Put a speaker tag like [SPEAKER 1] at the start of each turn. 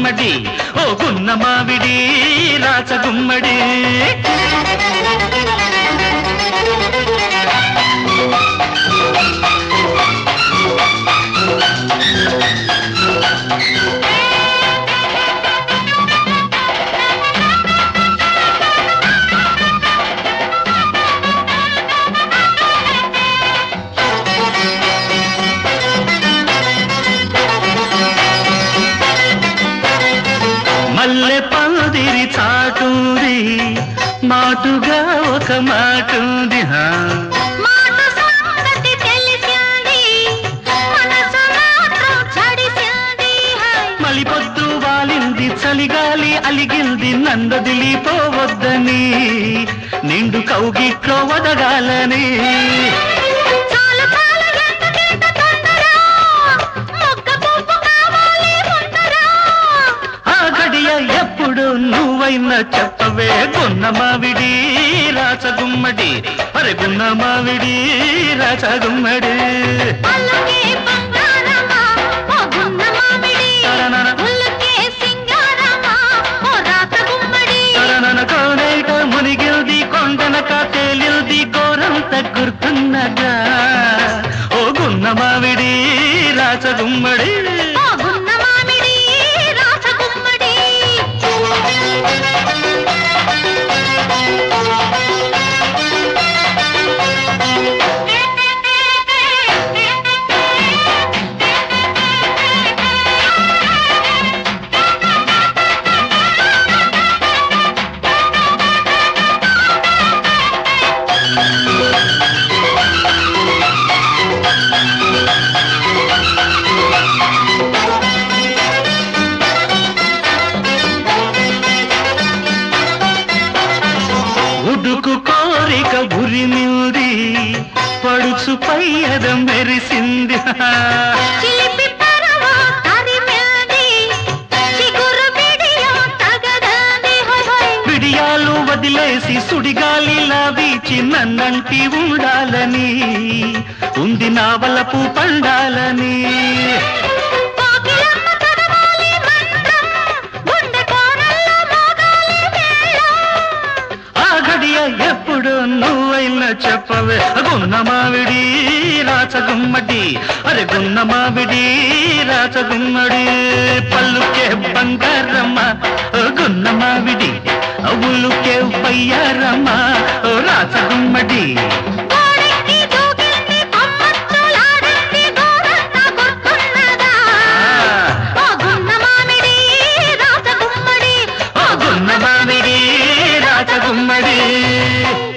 [SPEAKER 1] గుమ్మడి ఓ గున్న మావిడి రాచగుమ్మడి మల్లె పందిరి చాటుంది మాటుగా ఒక మాటుంది హా
[SPEAKER 2] మాట సంగతి తెలిసింది మనసు మాత్రం చడిసింది హై
[SPEAKER 1] మలిపొద్దు వాలింది చలిగాలి అలిగింది నందదిలిపోవద్దని నిండు కౌగిట్లో వదగాలని
[SPEAKER 2] చాలు చాలు ఎందుకింత తొందర మొక్క పువ్వు కావాలి ముందర
[SPEAKER 1] ఆ గడియ ఎప్పుడు నువ్వైనా చెప్పవే గున్న మావిడి రాచగుమ్మడి అరే గున్న మావిడి రాచగుమ్మడి
[SPEAKER 2] అల్లకే బంగారమా ఓ గున్న మామిడి
[SPEAKER 1] తరనన.
[SPEAKER 2] ఉల్లకే సింగారమా ఓ రాత గుమ్మడి
[SPEAKER 1] తరనన కోనేట మునిగిల్ది కొండనక తేలిల్ది గోరంత గుర్తున్నదా ఓ గున్న మావిడి రాచగుమ్మడి
[SPEAKER 2] ఓ గున్న మామిడి రాత గుమ్మడి
[SPEAKER 1] ఉడుకు కోరిక ఉరిమింది పడుచు పయ్యద మెరిసింది
[SPEAKER 2] చిలిపి పరవా తరిమింది చిగురు బిడియం తగదంది హోయ్ హోయ్
[SPEAKER 1] పిడియాలు వదిలేసి సుడిగాలిలా వీచి నన్నంటి ఉండాలని ఉంది నా వలపు పండాలని
[SPEAKER 2] కోకిలమ్మ చదవాలి మంత్రం గుండె కోరల్లో మోగాలి మేళం
[SPEAKER 1] ఆ గడియ ఎప్పుడు నువ్వైనా చెప్పవే గున్న మావిడి రాచగుమ్మడి అరే గున్న మావిడి రాచగుమ్మడి పల్లుకే బంగారమ్మ ఓ గున్న మావిడి అవులుకే పయ్యారమ్మ ఓ రాచగుమ్మడి
[SPEAKER 2] గోడెక్కి దూకింది కొమ్మచ్చులాడింది గోరంతా గుర్తున్నదా ఓ గున్న మామిడి రాత గుమ్మడి
[SPEAKER 1] ఓ గున్న మావిడి రాచగుమ్మడి